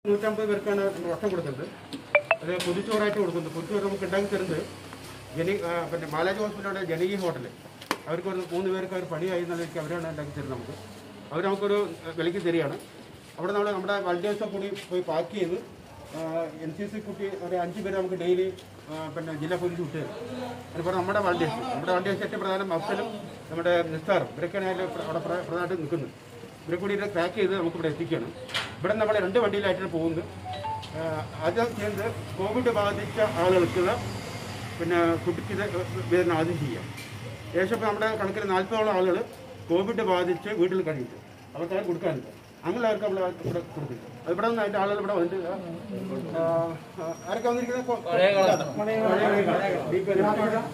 നൂറ്റമ്പത് പേർക്കാണ് നമ്മൾ ഭക്ഷണം കൊടുക്കുന്നത് അത് പൊതിച്ചോറായിട്ട് കൊടുക്കുന്നത് പൊതിച്ചോറ് നമുക്ക് ഉണ്ടാക്കി തരുന്നത് ജനി ആ, പിന്നെ ബാലാജി ഹോസ്പിറ്റലിലെ ജനകീയ ഹോട്ടൽ അവർക്ക് ഒരു മൂന്ന് പേർക്ക് അവർ പണിയായി എന്നുള്ളതൊക്കെ അവരാണ് ഉണ്ടാക്കി തരുന്നത് നമുക്ക് അവർ നമുക്കൊരു വിലയ്ക്ക് തരികയാണ് അവിടെ നമ്മൾ നമ്മുടെ വണ്ടിയേഴ്സും കൂടി പോയി പാക്ക് ചെയ്ത് എൻ സി സി കുട്ടി ഒരു അഞ്ച് പേര് നമുക്ക് ഡെയിലി പിന്നെ ജില്ലാ പോലീസ് വിട്ട് തരും അതുപോലെ നമ്മുടെ വണ്ടിയേഴ്സ് നമ്മുടെ വണ്ടിയേഴ്സ് ഏറ്റവും പ്രധാനം അഫ്സലും നമ്മുടെ നിസ്താറും ഇവരൊക്കെയാണ് അതിൽ പ്ര- അവിടെ പ്ര- പ്രധാനമായിട്ട് നിൽക്കുന്നത് ഇവരെ കൂടി ഇത് പാക്ക് ചെയ്ത് നമുക്ക് ഇവിടെ എത്തിക്കുകയാണ് ഇവിടെ നമ്മൾ രണ്ട് വണ്ടിയിലായിട്ടാണ് പോകുന്നത് ആഹ് ആദ്യം ചെയ്യുന്നത് കോവിഡ് ബാധിച്ച ആളുകൾക്ക് പിന്നെ കുട്ടിക്ക് ഇത് വിതരണം ആദ്യം ചെയ്യാം ഏകദേശം ഇപ്പോൾ നമ്മുടെ കണക്കിൽ നാൽപ്പതോളം ആളുകൾ കോവിഡ് ബാധിച്ച് വീട്ടിൽ കഴിയുന്നു അവർക്ക് ആരും കൊടുക്കാനില്ല അങ്ങനെയുള്ളവർക്ക് നമ്മൾ ഇവിടെ കൊടുക്കില്ല അത് ഇവിടെ നിന്ന് അതിൻ്റെ ആളുകൾ ഇവിടെ വന്നിട്ട് ആഹ് ആഹ് ആരൊക്കെ വന്നിരിക്കുന്നത് കൊ- പഴയ കാലം. പഴയ കാലം. D P L.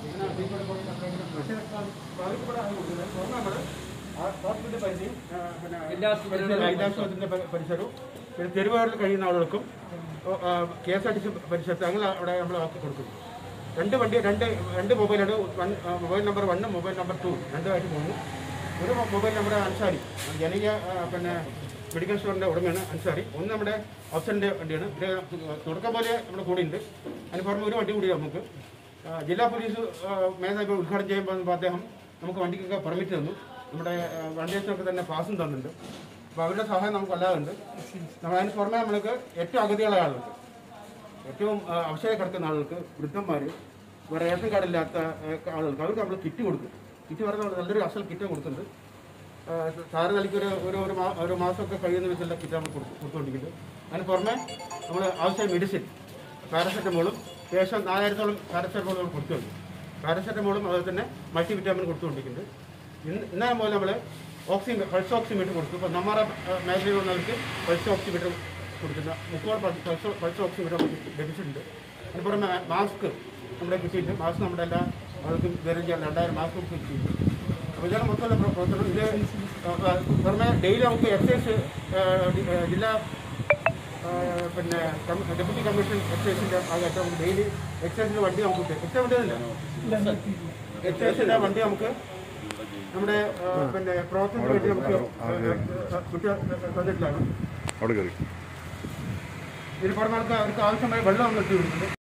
പക്ഷേ, അവർക്ക് ഇവിടെ ആരും കൊടുക്കില്ല. സ്വർണ്ണം നമ്മള് ആ ഹോസ്പിറ്റൽ പരിധിയും ആഹ് പിന്നെ ജില്ലാശുപത്രിയുടെ പരിസരവും പിന്നെ തെരുവുകളിൽ കഴിയുന്ന ആളുകൾക്കും K S R T C പരിസരത്ത് അങ്ങനെ അവിടെ നമ്മൾ ആക്കി കൊടുക്കുന്നു രണ്ട് വണ്ടി രണ്ട് രണ്ട് മൊബൈലാണ് വൺ മൊബൈൽ നമ്പർ വണ്ണും മൊബൈൽ നമ്പർ ടു രണ്ടുമായിട്ട് പോകുന്നു ഒരു മൊ- മൊബൈൽ നമ്മുടെ അൻസാരി ജനകീയ ആ, പിന്നെ മെഡിക്കൽ സ്റ്റോറിൻ്റെ ഉടമയാണ് അൻസാരി ഒന്ന് നമ്മുടെ ഓപ്ഷൻ്റെ വണ്ടിയാണ് ഇത് തുടക്കം പോലെ നമ്മുടെ കൂടെ ഉണ്ട് അതിന് പുറമെ ഒരു വണ്ടി കൂടി നമുക്ക് ആ, ജില്ലാ പോലീസ് ആ, മേധാവി ഉദ്ഘാടനം ചെയ്യുമ്പോൾ വന്നപ്പോൾ അദ്ദേഹം നമുക്ക് വണ്ടിക്കൊക്കെ പെർമിറ്റ് തന്നു നമ്മുടെ വണ്ടിയൊക്കെ തന്നെ പാസും തന്നിട്ടുണ്ട് അപ്പോൾ അവരുടെ സഹായം നമുക്ക് അല്ലാതുണ്ട് നമ്മൾ അതിന് പുറമെ നമ്മൾക്ക് ഏറ്റവും അഗതികളായ ആളുകൾക്ക് ഏറ്റവും ആ, അവശത കിടക്കുന്ന ആളുകൾക്ക് വൃദ്ധന്മാർ വേറെ റേഷൻ കാർഡില്ലാത്ത ആ, ആളുകൾക്ക് അവർക്ക് നമ്മൾ കിറ്റ് കൊടുക്കും കിറ്റ് പറഞ്ഞാൽ നമ്മൾ നല്ലൊരു അസൽ കിറ്റ് കൊടുക്കുന്നുണ്ട് ആ, സാറ് നൽകി ഒരു ഒരു ഒരു മാ- ഒരു മാസമൊക്കെ കഴിയുന്ന വിധത്തിലുള്ള കിറ്റ് നമ്മൾ കൊടുത്തു കൊടുത്തുകൊണ്ടിരിക്കുന്നത് അതിന് പുറമെ നമ്മൾ ആവശ്യ മെഡിസിൻ പാരസെറ്റമോളും ഏകദേശം നാലായിരത്തോളം പാരസെറ്റമോൾ നമ്മൾ കൊടുത്തുണ്ട് പാരസെറ്റമോളും അതുപോലെ തന്നെ മൾട്ടി വിറ്റാമിൻ കൊടുത്തുകൊണ്ടിരിക്കുന്നുണ്ട് ഇന്ന് ഇന്നലെ മുതൽ നമ്മൾ ഓക്സി പൾസ് ഓക്സിമീറ്റർ കൊടുത്തു ഇപ്പോൾ നമ്മുടെ മേഖലയിൽ വന്നവർക്ക് പൾസ് ഓക്സിമീറ്റർ കൊടുക്കുന്ന മുക്കോട് പൾസ് പൾസ് ഓക്സിമീറ്റർ നമുക്ക് ലഭിച്ചിട്ടുണ്ട് അതിന് പുറമെ മാസ്ക് നമ്മുടെ കിട്ടിയിട്ടുണ്ട് മാസ്ക് നമ്മുടെ എല്ലാ ആൾക്കും വിതരണം ചെയ്യാൻ രണ്ടായിരം മാസ്ക് നമുക്ക് കിട്ടിയിട്ടുണ്ട് അപ്പോൾ ഇതാണ് മൊത്തമുള്ള പ്ര- പ്രവർത്തനം ഇത് ആ, ആ, പുറമെ ഡെയിലി നമുക്ക് എക്സൈസ് ആ, ഡി- ആ, ജില്ലാ ആ, പിന്നെ കം- ഡെപ്യൂട്ടി കമ്മീഷൻ എക്സൈസിൻ്റെ ഭാഗമായിട്ട് നമുക്ക് ഡെയിലി എക്സൈസിൻ്റെ വണ്ടി നമുക്ക് കിട്ടും എക്സൈസ് വണ്ടി ഒന്നുമില്ല എക്സൈസിൻ്റെ വണ്ടി നമുക്ക് നമ്മുടെ ആ, പിന്നെ പ്രവർത്തനത്തിന് വേണ്ടി നമുക്ക് കുട്ടി തന്നിട്ടുള്ളതാണ് അവിടെ കയറി ഇതിന് പുറമെ അവർക്ക് അവർക്ക് ആവശ്യമായ വെള്ളം നമ്മൾ എത്തി കൊടുക്കുന്നുണ്ട്